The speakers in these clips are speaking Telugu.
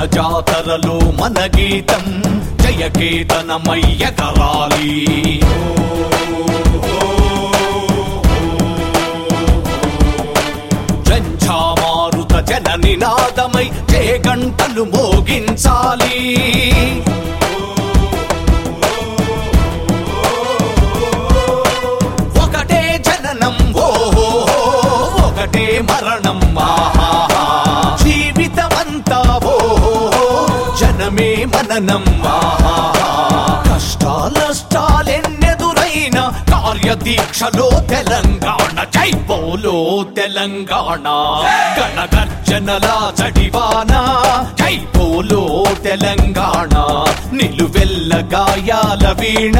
జాతరలో మన గీతం జయకేతనమయ్య కరాలి జంఝామారుత జన నినాదమై జయ గంటలు మోగించాలి ఒకటే జననం ఓ ఒకటే మరణం ఆహాహా. జీవితమంతా ఓ జనమే మననం ఆహాహా. కష్టాలష్టాలెన్నెదురైన కార్యదీక్షలో తెలంగాణ జై బోలో తెలంగాణ గణగర్జనల చడివాన జై బోలో తెలంగాణ నిలువెల్ల గాయాల వీణ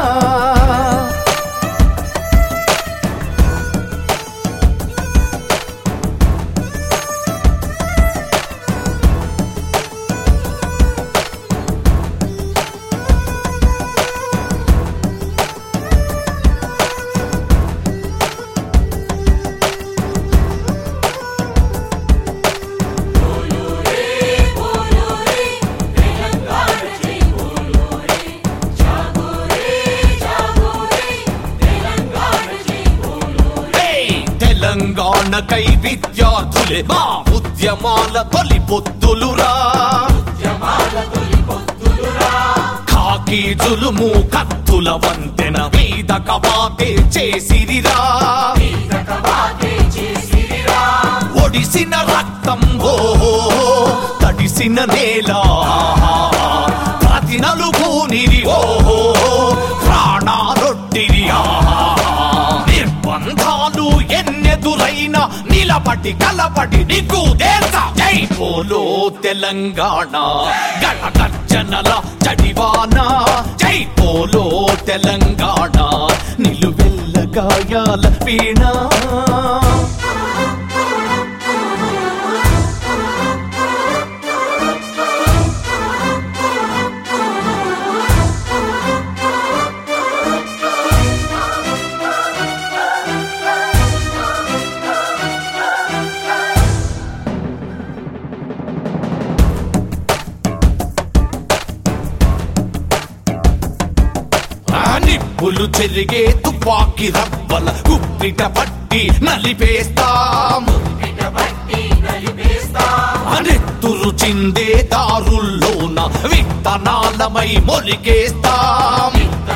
ఏయ్! తెలంగాణకై విద్యార్థులే మా ఉద్యమాల తొలి పొత్తులురా కాకి జులుము కత్తుల వంతెన మీద కవాతే చేసిరిరా ఒడిసిన రక్తం ఓ తడిసిన నేల ప్రతి నలుగునిరి ఓ ప్రాణాలొట్టిరి ఆహా నిర్బంధాలు ఎన్నెదురైన నిలబడి కలబడి నీకు దేశ జై పోలో తెలంగాణ గణగర్జనల జడివాన జై పోలో తెలంగాణ నిలువెల్ల గాయాల వీణ ఆ నిప్పులు చెరిగే తుపాకి రవ్వల గుప్పిట పట్టి నలిపేస్తాం నెత్తురు చిందే దారుల్లోన విత్తనాలమై మొలికేస్తాం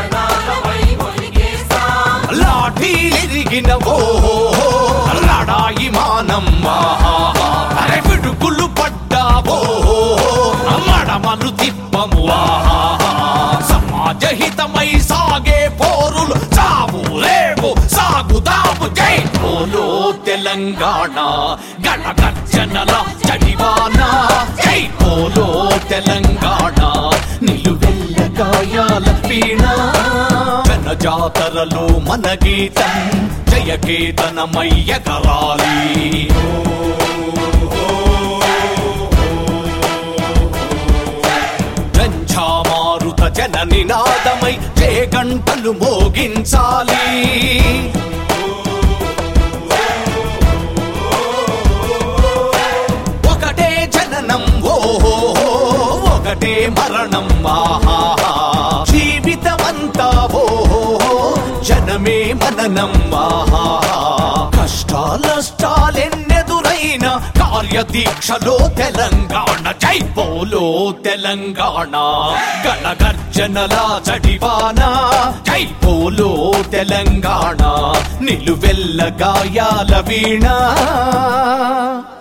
లాఠీలిరిగిన ఓ లడాయి మానం ఆహా. అరే పిడుగులు పడ్డావో మడమలు తిప్పము ఆహా. సమాజహితమై సాగే పోరులు చావు రేపు సాగుదాము జై పోలో తెలంగాణ గణగర్జనల జడివాన జై పోలో తెలంగాణ నిలువెల్ల గాయాల వీణ జన జాతరలో మన గీతం జయకేతనమయ్య కరాలి జంఝామారుత జన నినాదమై జయ గంటలు మోగించాలి ఒకటే జననం ఓ ఒకటే మరణం ఆహాహా. జీవితమంతా ఓ జనమే మననం ఆహాహా. కష్టాలష్టాలెన్నెదురైన కార్యదీక్షలో తెలంగాణ జై పోలో తెలంగాణ గణగర్జనల జడివాన జై పోలో తెలంగాణ నిలువెల్ల గాయాల వీణ